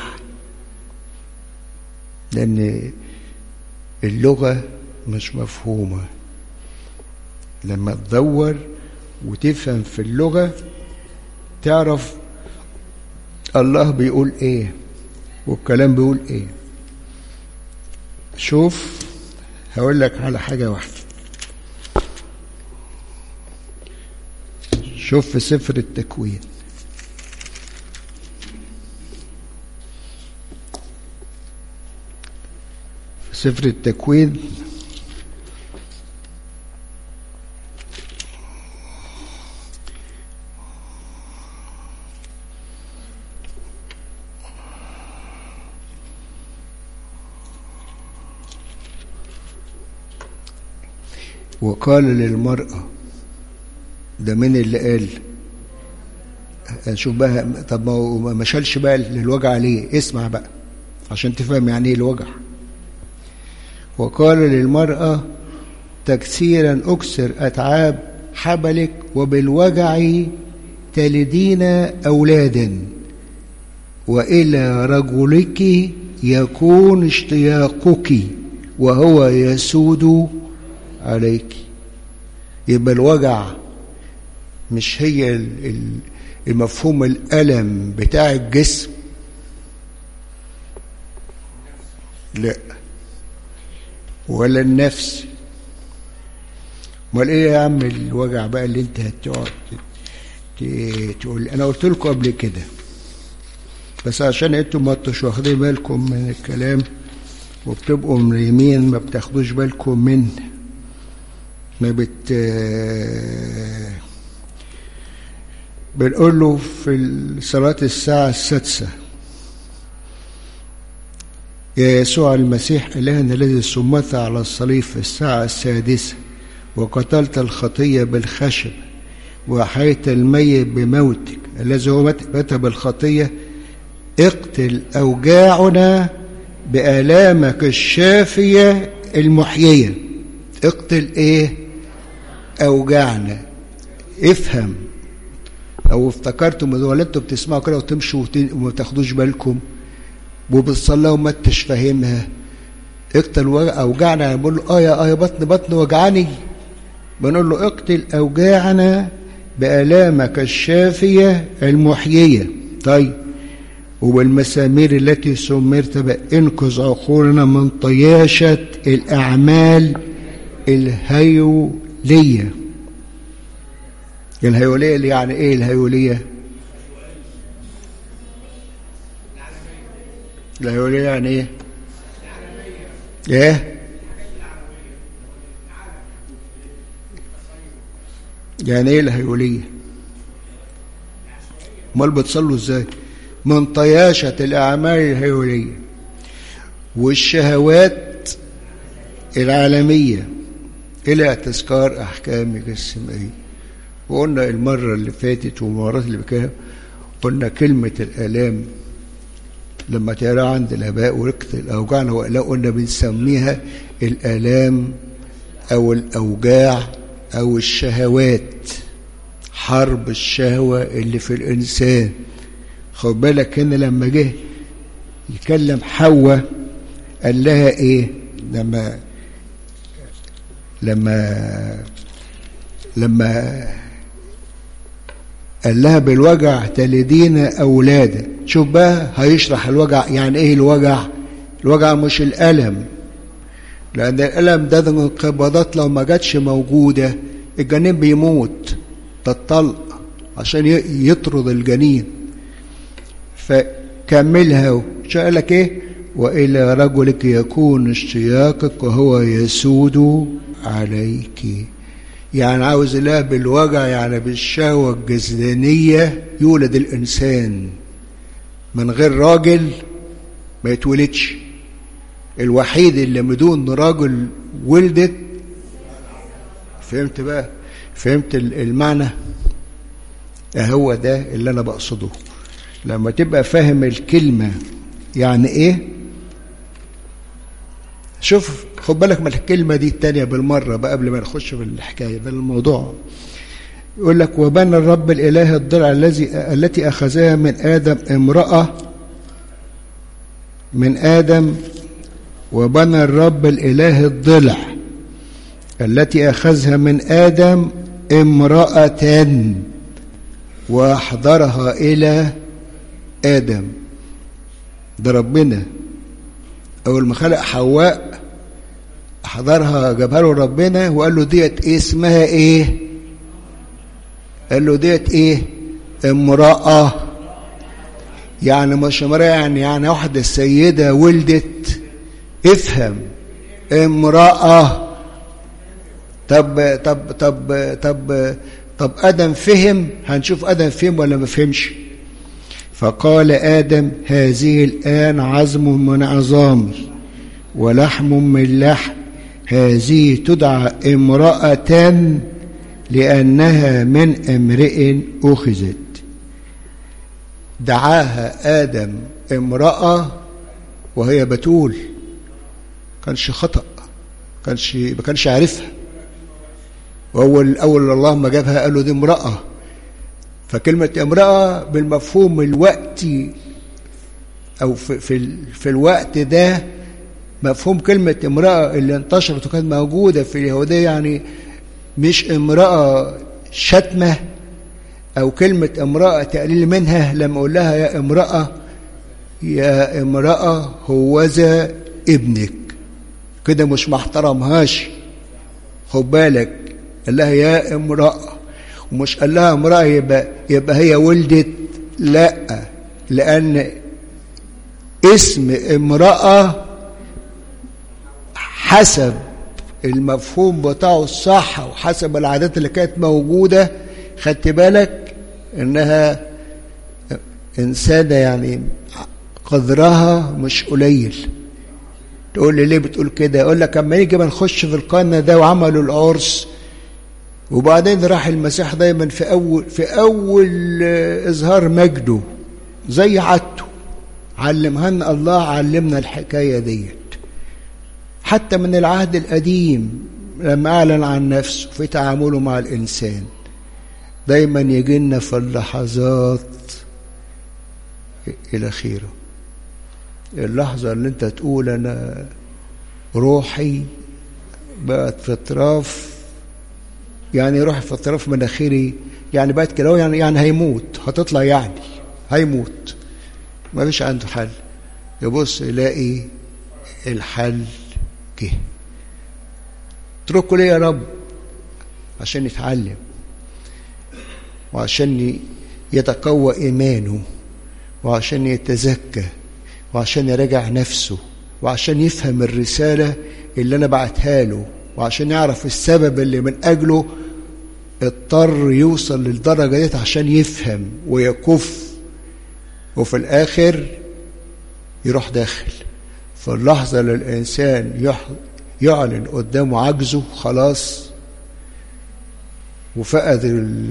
لأن اللغة مش مفهومة لما تدور وتفهم في اللغة تعرف الله بيقول ايه والكلام بيقول ايه شوف هقول لك على حاجة واحدة شوف في سفر التكوين في سفر التكوين وقال للمرأة ده مين اللي قال شوف بقى طب ما هو ما شالش بقى للوجع ليه اسمع بقى عشان تفهم يعني ايه الوجع وقال للمرأة تكسيرا أكسر أتعاب حبلك وبالوجع تلدين أولادا وإلى رجلك يكون اشتياقك وهو يسود عليك يبقى الوجع مش هي المفهوم الألم بتاع الجسم لا ولا النفس امال ايه يا عم الوجع بقى اللي انت هتقعد تقول انا قلت لكم قبل كده بس عشان انتم ما انتوش واخدين بالكم من الكلام وبتبقوا مريمين ما بتاخدوش بالكم منه ما بت بنقول له في صلاة الساعة السادسة يا يسوع المسيح إلهنا الذي صمت على الصليب في الساعة السادسة وقتلت الخطية بالخشب وحيت الميت بموتك الذي هو مات بالخطية اقتل أوجاعنا بآلامك الشافية المحيية اقتل ايه أوجاعنا افهم لو افتكرتم ولا انتوا بتسمعوا كده وتمشوا وما تاخدوش بالكم وبتصلوا وما انتش فاهمها اقتل اوجعنا بنقول له اه يا اه يا بطن بطن وجعاني بنقول له اقتل اوجاعنا بالامك الشافيه المحييه طيب وبالمسامير التي سمرت انقذ عقولنا من طياشه الاعمال الهيوليه الهيوليه اللي يعني ايه الهيوليه الهيوليه يعني ايه ايه يعني ايه الهيوليه امال بتصلوا ازاي من طياشه الاعمال الهيوليه والشهوات العالميه الى تذكار احكامك السمائيه وقلنا المرة اللي فاتت والمرات اللي كده قلنا كلمة الآلام لما تقرا عند الآباء ورقة الأوجاع ولا قلنا بنسميها الآلام أو الأوجاع أو الشهوات حرب الشهوة اللي في الإنسان خد بالك هنا لما جه يكلم حواء قال لها إيه لما لما لما قال لها بالوجع تلدين أولادا شوف بقى هيشرح الوجع يعني إيه الوجع الوجع مش الألم لأن الألم ده انقباضات لو ما جاتش موجودة الجنين بيموت تطلق عشان يطرد الجنين فكملها قال لك ايه والى رجلك يكون اشتياقك وهو يسود عليك يعني عاوز الله بالوجع يعني بالشهوة الجسدانية يولد الإنسان من غير راجل ما يتولدش الوحيد اللي بدون راجل ولدت فهمت بقى فهمت المعنى هو ده اللي أنا بقصده لما تبقى فاهم الكلمة يعني إيه شوف خد بالك من الكلمة دي التانية بالمرة بقى قبل ما نخش في الحكاية ده الموضوع يقول لك وبنى الرب الإله الضلع الذي التي أخذها من آدم امرأة من آدم وبنى الرب الإله الضلع التي أخذها من آدم امرأة وأحضرها إلى آدم ده ربنا أول ما خلق حواء حضرها جابها له ربنا وقال له ديت إيه اسمها ايه قال له ديت ايه امرأة يعني مش امرأة يعني يعني واحدة السيدة ولدت افهم امرأة طب طب طب طب طب آدم فهم هنشوف آدم فهم ولا ما فهمش فقال آدم هذه الآن عظم من عظامي ولحم من لحم هذه تدعى امرأة لأنها من امرئ أخذت دعاها آدم امرأة وهي بتول كانش خطأ كانش ما كانش عارفها وأول أول الله ما جابها قال له دي امرأة فكلمة امرأة بالمفهوم الوقتي أو في, في, في الوقت ده مفهوم كلمة امرأة اللي انتشرت وكانت موجودة في اليهودية يعني مش امرأة شتمة أو كلمة امرأة تقليل منها لما أقول لها يا امرأة يا امرأة هوذا ابنك كده مش محترمهاش خد بالك قال لها يا امرأة ومش قال لها امرأة يبقى, يبقى هي ولدت لا لأن اسم امرأة حسب المفهوم بتاعه الصح وحسب العادات اللي كانت موجودة خدت بالك انها انسانة يعني قدرها مش قليل تقول لي ليه بتقول كده اقول لك اما نيجي ما نخش في القرن ده وعملوا العرس وبعدين راح المسيح دايما في اول في اول اظهار مجده زي عادته علمها لنا الله علمنا الحكايه ديت حتى من العهد القديم لما اعلن عن نفسه في تعامله مع الانسان دايما يجي لنا في اللحظات الاخيره اللحظه اللي انت تقول انا روحي بقت في اطراف يعني روحي في اطراف مناخيري يعني بقت كده يعني يعني هيموت هتطلع يعني هيموت ما فيش عنده حل يبص يلاقي الحل جه اتركه ليه يا رب عشان يتعلم وعشان يتقوى ايمانه وعشان يتزكى وعشان يراجع نفسه وعشان يفهم الرساله اللي انا بعتها له وعشان يعرف السبب اللي من اجله اضطر يوصل للدرجه ديت عشان يفهم ويكف وفي الاخر يروح داخل في اللحظه اللي الانسان يعلن قدامه عجزه خلاص وفقد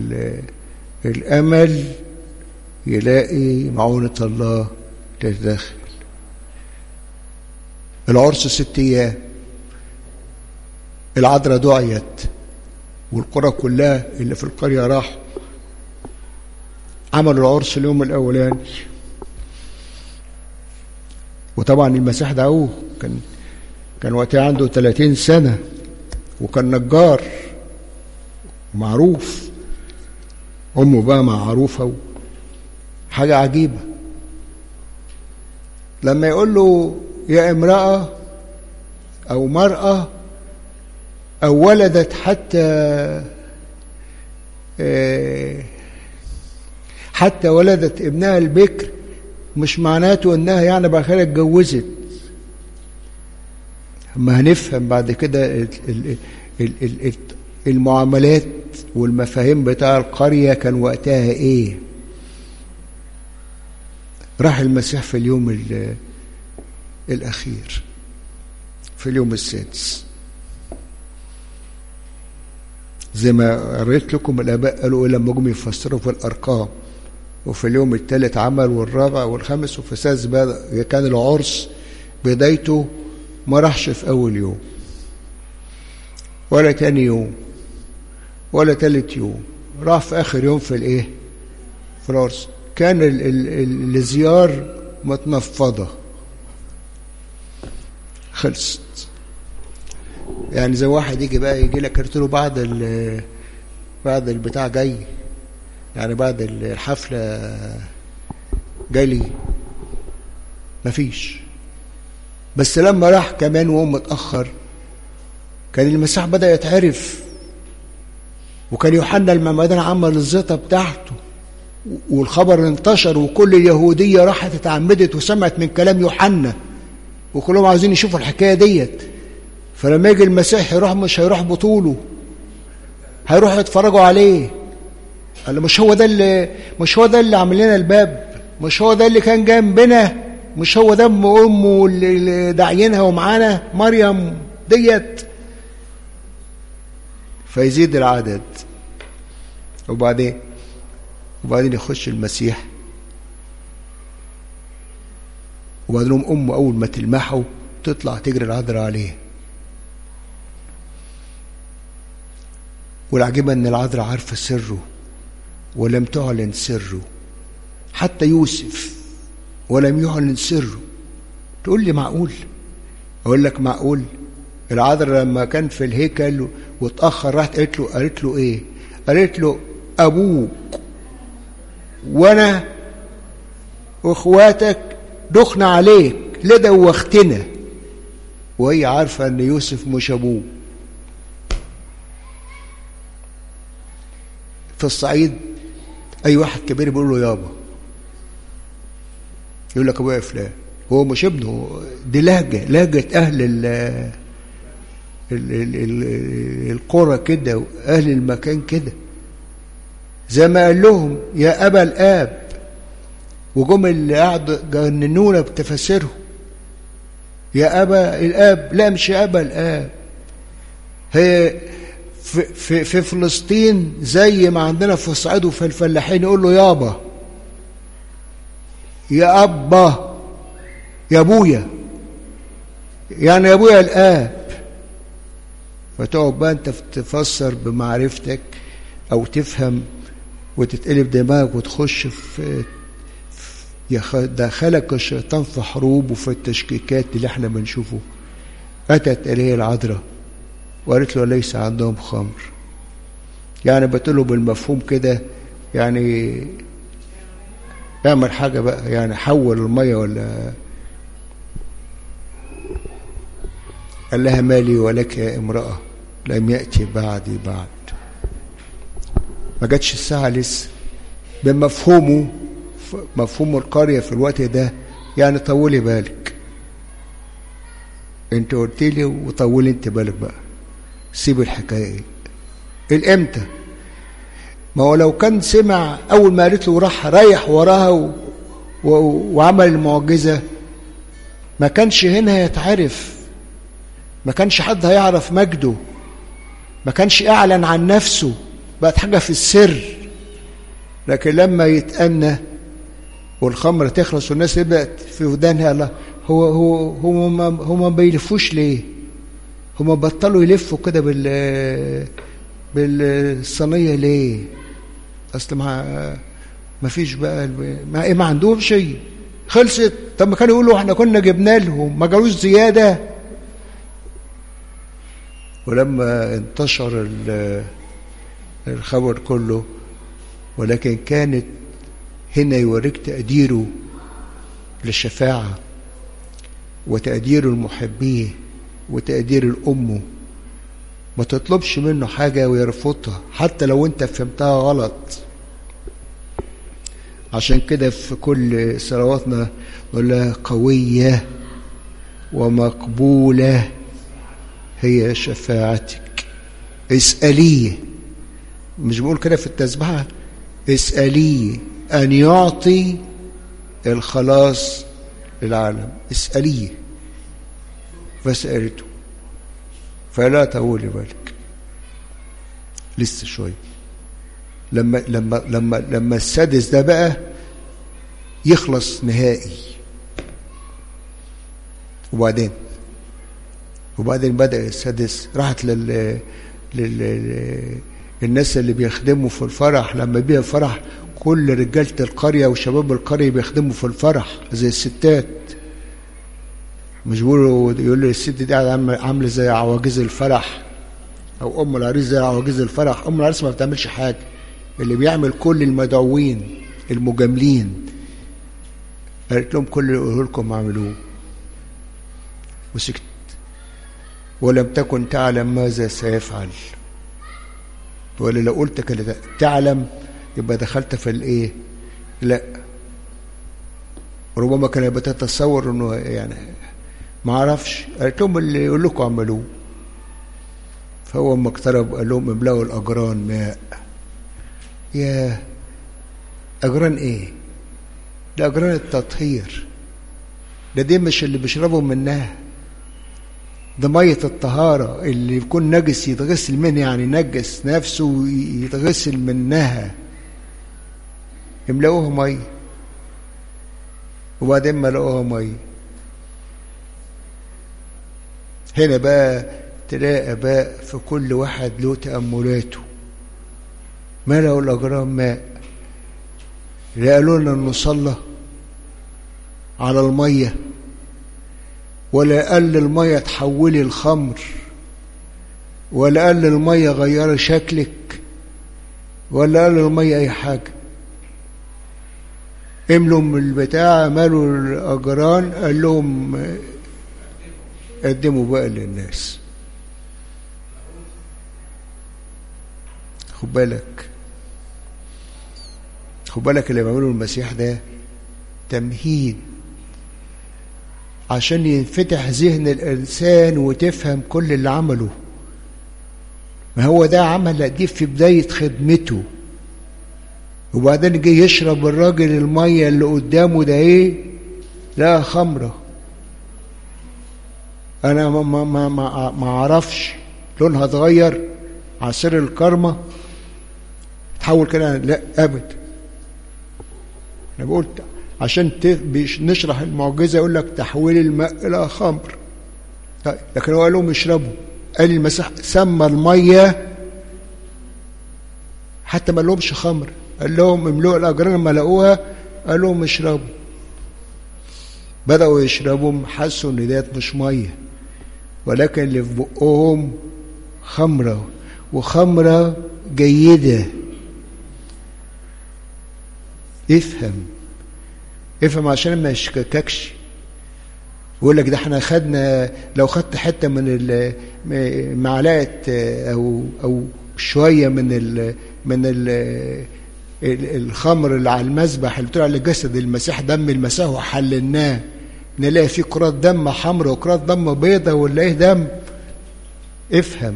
الامل يلاقي معونه الله تتدخل العرس ست ايام العذراء دعيت والقرى كلها اللي في القريه راحوا عملوا العرس اليوم الاولاني وطبعا المسيح دعوه كان كان وقتها عنده 30 سنة وكان نجار معروف أمه بقى معروفة حاجة عجيبة لما يقول له يا امرأة أو مرأة أو ولدت حتى حتى ولدت ابنها البكر مش معناته انها يعني بقى خير اتجوزت اما هنفهم بعد كده المعاملات والمفاهيم بتاع القرية كان وقتها ايه راح المسيح في اليوم الأخير في اليوم السادس زي ما قريت لكم الآباء قالوا لما جم يفسروا في الأرقام وفي اليوم الثالث عمل والرابع والخامس وفي السادس بقى كان العرس بدايته ما راحش في أول يوم ولا تاني يوم ولا تالت يوم راح في آخر يوم في الإيه؟ في العرس كان ال ال الزيار متنفضة خلصت يعني زي واحد يجي بقى يجي لك قلت له بعد ال بعد البتاع جاي يعني بعد الحفلة جالي مفيش بس لما راح كمان وهو متأخر كان المسيح بدأ يتعرف وكان يوحنا المعمدان عمل الزيطة بتاعته والخبر انتشر وكل اليهودية راحت اتعمدت وسمعت من كلام يوحنا وكلهم عاوزين يشوفوا الحكاية ديت فلما يجي المسيح يروح مش هيروح بطوله هيروح يتفرجوا عليه قال مش هو ده اللي مش هو ده اللي عامل لنا الباب مش هو ده اللي كان جنبنا مش هو ده ام امه اللي داعينها ومعانا مريم ديت فيزيد العدد وبعدين وبعدين يخش المسيح وبعدين امه اول ما تلمحه تطلع تجري العذراء عليه والعجيبة ان العذراء عارفة سره ولم تعلن سره حتى يوسف ولم يعلن سره تقول لي معقول اقول لك معقول العذراء لما كان في الهيكل واتاخر راحت قالت له قالت له ايه قالت له ابوك وانا واخواتك دخنا عليك ليه دوختنا وهي عارفه ان يوسف مش ابوه في الصعيد اي واحد كبير بيقول له يابا يقول لك ابويا فلان هو مش ابنه دي لهجه لهجه اهل ال ال ال ال القرى كده واهل المكان كده زي ما قال لهم يا ابا الاب وجم اللي قعدوا جننونا بتفاسيرهم يا ابا الاب لا مش يا ابا الاب هي في, في, في فلسطين زي ما عندنا في الصعيد وفي الفلاحين يقول له يابا يا أبا يا أبويا يعني يا أبويا الآب فتقعد بقى أنت تفسر بمعرفتك أو تفهم وتتقلب دماغك وتخش في دخلك الشيطان في حروب وفي التشكيكات اللي احنا بنشوفه أتت إليه العذراء وقالت له ليس عندهم خمر يعني بتقول بالمفهوم كده يعني اعمل حاجة بقى يعني حول المية ولا قال لها مالي ولك يا امرأة لم يأتي بعدي بعد ما جاتش الساعة لسه بمفهومه مفهوم القرية في الوقت ده يعني طولي بالك انت قلت لي وطولي انت بالك بقى سيب الحكاية الامتى ما هو لو كان سمع اول ما قالت له راح رايح وراها و... و... وعمل المعجزة ما كانش هنا يتعرف ما كانش حد هيعرف مجده ما كانش اعلن عن نفسه بقت حاجة في السر لكن لما يتأنى والخمر تخلص والناس تبدأ في ودانها الله هو هو هو ما هو ما بيلفوش ليه؟ هما بطلوا يلفوا كده بال بالصينيه ليه؟ اصل ما ما فيش بقى ما ايه ما عندهم شيء خلصت طب ما كانوا يقولوا احنا كنا جبنا لهم ما جالوش زياده ولما انتشر الخبر كله ولكن كانت هنا يوريك تقديره للشفاعه وتقدير المحبين وتقدير الأم ما تطلبش منه حاجة ويرفضها حتى لو انت فهمتها غلط عشان كده في كل صلواتنا نقول لها قوية ومقبولة هي شفاعتك اسأليه مش بقول كده في التسبيحة اسأليه أن يعطي الخلاص للعالم اسأليه فسألته فلا تولي بالك لسه شوية لما لما لما لما السادس ده بقى يخلص نهائي وبعدين وبعدين بدأ السادس راحت لل لل الناس اللي بيخدموا في الفرح لما بيها فرح كل رجالة القرية وشباب القرية بيخدموا في الفرح زي الستات مش بيقولوا يقول لي الست دي قاعده عامله زي عواجيز الفرح او ام العريس زي عواجيز الفرح ام العريس ما بتعملش حاجه اللي بيعمل كل المدعوين المجاملين قالت لهم كل اللي اقوله لكم اعملوه وسكت ولم تكن تعلم ماذا سيفعل ولا لو قلت كده تعلم يبقى دخلت في الايه لا ربما كان بتتصور انه يعني ما اعرفش قالت لهم اللي يقول لكم اعملوه فهو اما اقترب قال لهم املأوا الاجران ماء يا اجران ايه ده اجران التطهير ده دي مش اللي بيشربوا منها ده مية الطهارة اللي يكون نجس يتغسل منها يعني نجس نفسه يتغسل منها يملأوها مية وبعدين ملأوها مية هنا بقى تلاقي اباء في كل واحد له تأملاته ملأوا الأجرام ماء لا قالوا لنا نصلى على المية ولا قال المية تحولي الخمر ولا قال المية غيري شكلك ولا قال المية أي حاجة املوا من البتاع مالوا الأجران قال لهم قدموا بقى للناس خد بالك خد بالك اللي بيعمله المسيح ده تمهيد عشان ينفتح ذهن الإنسان وتفهم كل اللي عمله ما هو ده عمل دي في بداية خدمته وبعدين جه يشرب الراجل المية اللي قدامه ده ايه لا خمرة انا ما ما ما ما, ما اعرفش لونها اتغير عصير الكرمة تحول كده لا ابدا انا بقول عشان نشرح المعجزه يقول لك تحويل الماء الى خمر طيب لكن هو قال لهم اشربوا قال المسيح سمى الميه حتى ما لهمش خمر قال لهم املؤوا الاجران لما لقوها قال لهم اشربوا بدأوا يشربوا حسوا ان ديت مش ميه ولكن اللي في بقهم خمره وخمره جيده افهم افهم عشان ما يشكككش يقول لك ده احنا خدنا لو خدت حته من معلقه او او شويه من ال من ال الخمر اللي على المذبح اللي بتقول على جسد المسيح دم المسيح وحللناه نلاقي فيه كرات دم حمراء وكرات دم بيضاء ولا ايه دم افهم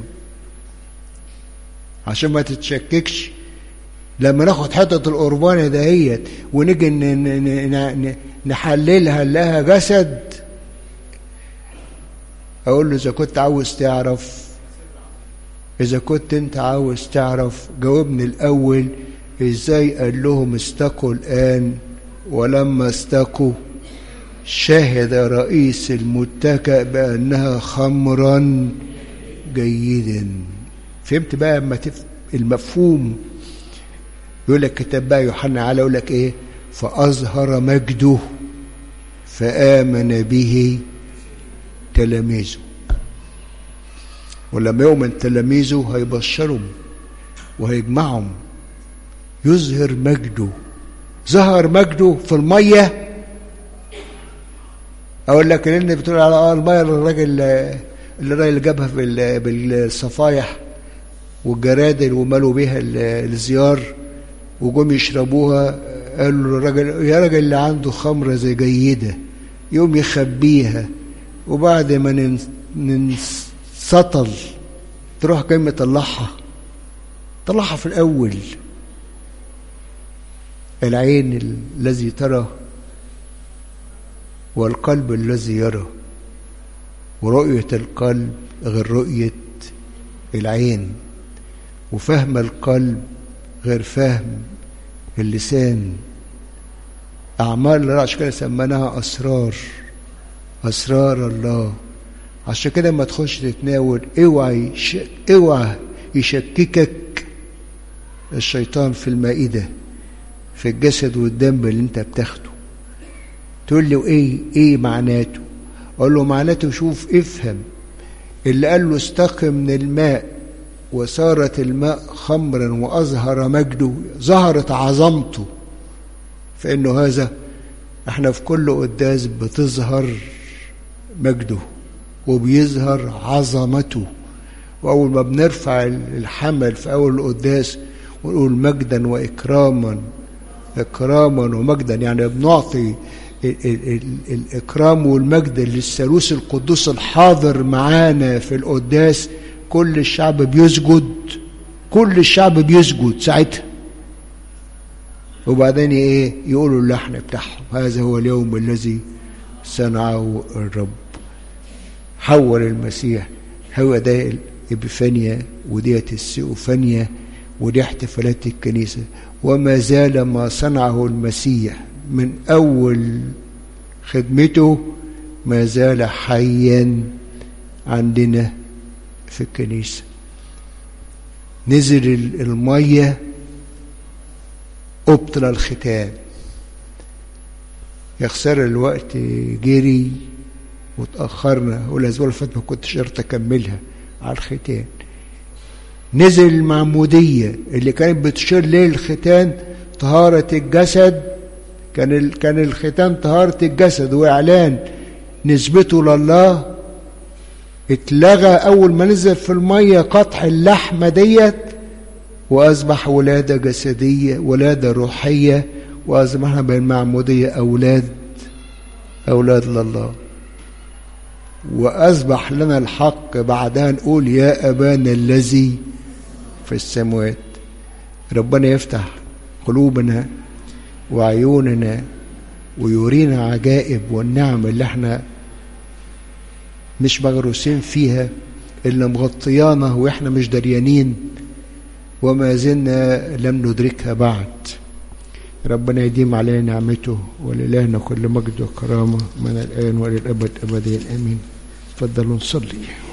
عشان ما تتشككش لما ناخد حتة القربانة دهيت ونيجي نحللها لها جسد أقول له إذا كنت عاوز تعرف إذا كنت أنت عاوز تعرف جاوبني الأول إزاي قال لهم استقوا الآن ولما استقوا شهد رئيس المتكأ بأنها خمرا جيدا فهمت بقى اما المفهوم يقول لك كتاب بقى يوحنا على يقول لك ايه فأظهر مجده فآمن به تلاميذه ولما يؤمن تلاميذه هيبشرهم وهيجمعهم يظهر مجده ظهر مجده في المية أقول لك لأن بتقول على المية الراجل اللي الراجل جابها بالصفايح والجرادل وملوا بيها الزيار وجم يشربوها قالوا للراجل يا راجل اللي عنده خمرة زي جيدة يوم يخبيها وبعد ما ننسطل تروح جاي مطلعها طلعها في الأول العين الذي ترى والقلب الذي يرى ورؤية القلب غير رؤية العين وفهم القلب غير فهم اللسان أعمال الله عشان كده سميناها أسرار أسرار الله عشان كده لما تخش تتناول اوعى يش... اوعى يشككك الشيطان في المائدة في الجسد والدم اللي انت بتاخده تقول له ايه ايه معناته اقول له معناته شوف افهم اللي قال له استقم من الماء وصارت الماء خمرا واظهر مجده ظهرت عظمته فانه هذا احنا في كل قداس بتظهر مجده وبيظهر عظمته وأول ما بنرفع الحمل في أول القداس ونقول مجدا وإكراما إكراما ومجدا يعني بنعطي ال ال ال الإكرام والمجد للثالوث القدوس الحاضر معانا في القداس كل الشعب بيسجد كل الشعب بيسجد ساعتها وبعدين ايه يقولوا اللحن بتاعهم هذا هو اليوم الذي صنعه الرب حول المسيح هو ده الإبفانيا وديت السيوفانيا ودي احتفالات الكنيسة وما زال ما صنعه المسيح من أول خدمته ما زال حيا عندنا في الكنيسة نزل المية أبطل الختان يا خسارة الوقت جري وتأخرنا والأسبوع اللي فات ما كنتش قدرت أكملها على الختان نزل المعمودية اللي كانت بتشير ليه الختان طهارة الجسد كان ال... كان الختان طهارة الجسد وإعلان نسبته لله اتلغى أول ما نزل في المية قطع اللحمة ديت وأصبح ولادة جسدية ولادة روحية وأصبحنا بالمعمودية أولاد أولاد لله وأصبح لنا الحق بعدها نقول يا أبانا الذي في السماوات ربنا يفتح قلوبنا وعيوننا ويورينا عجائب والنعم اللي احنا مش مغروسين فيها اللي مغطيانا واحنا مش دريانين وما زلنا لم ندركها بعد ربنا يديم علينا نعمته ولله كل مجد وكرامه من الان والى الابد ابدين امين تفضلوا نصلي